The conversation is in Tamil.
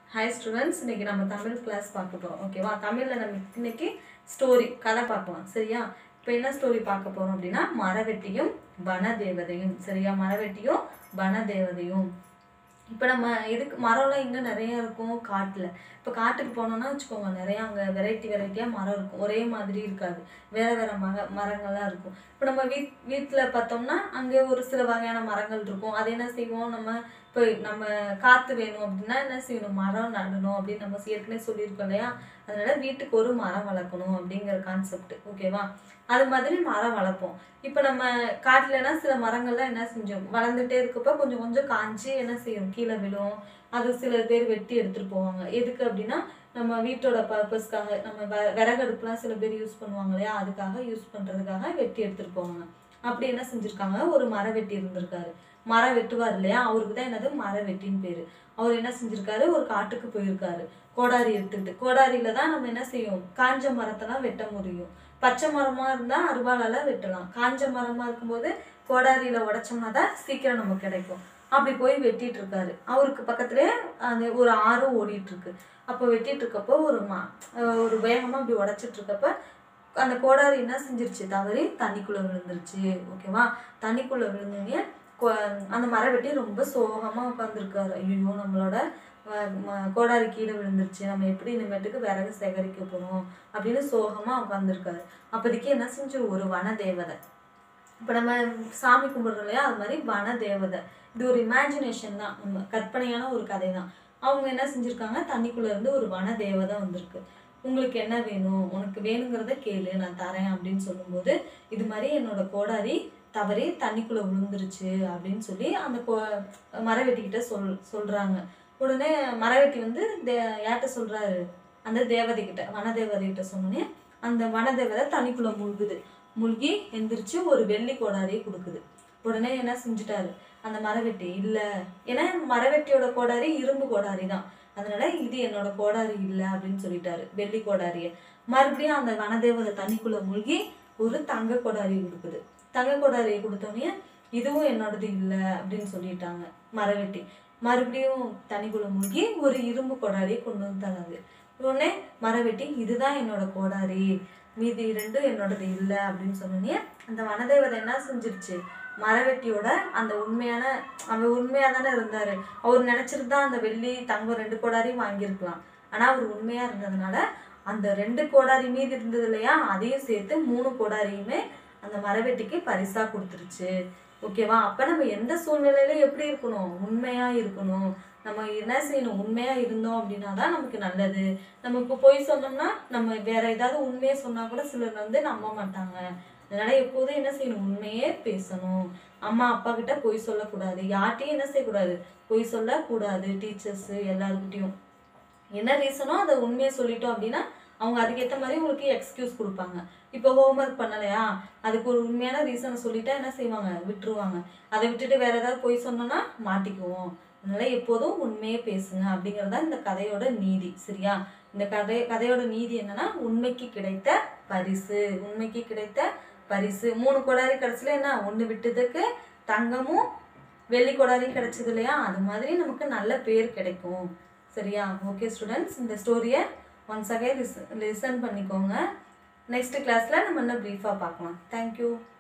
ஹாய் ஸ்டூடெண்ட்ஸ் இன்னைக்கு நம்ம தமிழ் கிளாஸ் பார்க்க போகிறோம் ஓகேவா தமிழில் நம்ம இன்னைக்கு ஸ்டோரி கதை பார்க்கலாம் சரியா இப்போ என்ன ஸ்டோரி பார்க்க போகிறோம் அப்படின்னா மரவெட்டியும் வனதேவதையும் சரியா மரவெட்டியும் வனதேவதையும் இப்போ நம்ம இதுக்கு மரம்லாம் இங்கே நிறைய இருக்கும் காட்டில் இப்போ காட்டுக்கு போனோம்னா வச்சுக்கோங்க நிறைய அங்கே வெரைட்டி வெரைட்டியாக மரம் இருக்கும் ஒரே மாதிரி இருக்காது வேறு வேறு மர மரங்கள்லாம் இருக்கும் இப்போ நம்ம வீட் வீட்டில் பார்த்தோம்னா அங்கே ஒரு சில வகையான மரங்கள் இருக்கும் அது என்ன செய்வோம் நம்ம இப்போ நம்ம காற்று வேணும் அப்படின்னா என்ன செய்யணும் மரம் நடணும் அப்படின்னு நம்ம ஏற்கனவே சொல்லியிருக்கோம் இல்லையா அதனால வீட்டுக்கு ஒரு மரம் வளர்க்கணும் அப்படிங்கிற கான்செப்ட் ஓகேவா அது மாதிரி மரம் வளர்ப்போம் இப்போ நம்ம காட்டுலனா சில மரங்கள்லாம் என்ன செஞ்சோம் வளர்ந்துட்டே இருக்கப்ப கொஞ்சம் கொஞ்சம் காஞ்சி என்ன செய்யும் கீழே விழும் அது சில பேர் வெட்டி எடுத்துட்டு போவாங்க எதுக்கு அப்படின்னா நம்ம வீட்டோட பர்பஸ்க்காக நம்ம வ- விறகடுப்புலாம் சில பேர் யூஸ் பண்ணுவாங்க இல்லையா அதுக்காக யூஸ் பண்றதுக்காக வெட்டி எடுத்துட்டு போவாங்க அப்படி என்ன செஞ்சிருக்காங்க ஒரு மரம் வெட்டி இருந்திருக்காரு மரம் வெட்டுவார் இல்லையா அவருக்கு தான் என்னது மரம் வெட்டின்னு பேரு அவர் என்ன செஞ்சிருக்காரு ஒரு காட்டுக்கு போயிருக்காரு கோடாரி எடுத்துக்கிட்டு கோடாரியில தான் நம்ம என்ன செய்யும் காஞ்ச மரத்தெல்லாம் வெட்ட முடியும் பச்சை மரமா இருந்தா அருவாளால வெட்டலாம் காஞ்ச மரமா இருக்கும்போது கோடாரியில உடைச்சோம்னா தான் சீக்கிரம் நமக்கு கிடைக்கும் அப்படி போய் வெட்டிட்டு இருக்காரு அவருக்கு பக்கத்துலயே அந்த ஒரு ஆறு ஓடிட்டு இருக்கு அப்போ வெட்டிட்டு இருக்கப்போ ஒரு மா அஹ் ஒரு வேகமா அப்படி உடைச்சிட்டு இருக்கப்ப அந்த கோடாரி என்ன செஞ்சிருச்சு தவறி தண்ணிக்குள்ள விழுந்துருச்சு ஓகேவா தண்ணிக்குள்ள விழுந்தோடனே கொ- அந்த மரம் வெட்டி ரொம்ப சோகமா உட்காந்துருக்காரு ஐயோ நம்மளோட அஹ், ம- கோடாரி கீழே விழுந்துருச்சு நம்ம எப்படி இனிமேட்டுக்கு விறகு சேகரிக்க போறோம் அப்படின்னு சோகமா உட்காந்துருக்காரு அப்போதைக்கு என்ன செஞ்சு ஒரு வன தேவதை இப்போ நம்ம சாமி கும்பிடுறோம் இல்லையா அது மாதிரி வன தேவதை இது ஒரு இமேஜினேஷன் தான் நம்ம கற்பனையான ஒரு கதை தான் அவங்க என்ன செஞ்சுருக்காங்க தண்ணிக்குள்ள இருந்து ஒரு வன தேவதை வந்திருக்கு உங்களுக்கு என்ன வேணும் உனக்கு வேணுங்கிறத கேளு நான் தரேன் அப்படின்னு சொல்லும்போது இது மாதிரி என்னோட கோடாரி தவறி தண்ணிக்குள்ள விழுந்துருச்சு அப்படின்னு சொல்லி அந்த கோ மரவெட்டிக்கிட்ட சொல் சொல்றாங்க உடனே மரவெட்டி வந்து தே யார்கிட்ட சொல்றாரு அந்த தேவதை கிட்ட வனதேவதை கிட்ட சொன்னோடனே அந்த வனதேவதை தண்ணிக்குள்ள முழுகுது முழுகி எந்திரிச்சு ஒரு வெள்ளி கோடாரியை கொடுக்குது உடனே என்ன செஞ்சுட்டாரு அந்த மரவெட்டி இல்ல ஏன்னா மரவெட்டியோட கோடாரி இரும்பு கோடாரி தான் அதனால இது என்னோட கோடாரி இல்ல அப்படின்னு சொல்லிட்டாரு வெள்ளி கோடாரிய மறுபடியும் அந்த வனதேவதை தண்ணிக்குள்ள மூழ்கி ஒரு தங்க கோடாரி கொடுக்குது தங்க கோடாரியை கொடுத்தோடனே இதுவும் என்னோடது இல்ல அப்படின்னு சொல்லிட்டாங்க மரவெட்டி மறுபடியும் தண்ணிக்குள்ள மூழ்கி ஒரு இரும்பு கோடாரியை கொண்டு வந்து தராது உடனே மரவெட்டி இதுதான் என்னோட கோடாரி மீதி ரெண்டும் என்னோடது இல்லை அப்படின்னு சொன்னோடனே அந்த வனதேவதை என்ன செஞ்சிருச்சு மரவெட்டியோட அந்த உண்மையான அவர் உண்மையா தானே இருந்தாரு அவர் நினைச்சிருந்தா அந்த வெள்ளி தங்கம் ரெண்டு கோடாரியும் வாங்கியிருக்கலாம் ஆனா அவர் உண்மையா இருந்ததுனால அந்த ரெண்டு கோடாரி மீதி இருந்தது இல்லையா அதையும் சேர்த்து மூணு கோடாரியுமே அந்த மரவெட்டிக்கு பரிசா கொடுத்துருச்சு ஓகேவா அப்ப நம்ம எந்த சூழ்நிலையில எப்படி இருக்கணும் உண்மையா இருக்கணும் நம்ம என்ன செய்யணும் உண்மையா இருந்தோம் அப்படின்னா தான் நமக்கு நல்லது நம்ம இப்போ பொய் சொன்னோம்னா நம்ம வேற ஏதாவது உண்மையை சொன்னா கூட சிலர் வந்து நம்ப மாட்டாங்க அதனால எப்போதும் என்ன செய்யணும் உண்மையே பேசணும் அம்மா அப்பா கிட்ட பொய் சொல்லக்கூடாது யார்ட்டையும் என்ன செய்யக்கூடாது பொய் சொல்லக்கூடாது டீச்சர்ஸ் எல்லாருக்கிட்டையும் என்ன ரீசனோ அதை உண்மையை சொல்லிட்டோம் அப்படின்னா அவங்க அதுக்கேற்ற மாதிரி உங்களுக்கு எக்ஸ்கியூஸ் கொடுப்பாங்க இப்போ ஹோம்ஒர்க் பண்ணலையா அதுக்கு ஒரு உண்மையான ரீசனை சொல்லிட்டா என்ன செய்வாங்க விட்டுருவாங்க அதை விட்டுட்டு வேற ஏதாவது பொய் சொன்னோம்னா மாட்டிக்குவோம் அதனால எப்போதும் உண்மையே பேசுங்க அப்படிங்கிறது தான் இந்த கதையோட நீதி சரியா இந்த கதை கதையோட நீதி என்னன்னா உண்மைக்கு கிடைத்த பரிசு உண்மைக்கு கிடைத்த பரிசு மூணு கொடாரி கிடைச்சல என்ன ஒன்று விட்டதுக்கு தங்கமும் வெள்ளி கொடாரியும் கிடைச்சது இல்லையா அது மாதிரி நமக்கு நல்ல பேர் கிடைக்கும் சரியா ஓகே ஸ்டூடெண்ட்ஸ் இந்த ஸ்டோரியை ஒன்ஸ் அகே லிசன் பண்ணிக்கோங்க நெக்ஸ்ட் கிளாஸில் நம்ம இன்னும் ப்ரீஃபாக பார்க்கலாம் தேங்க்யூ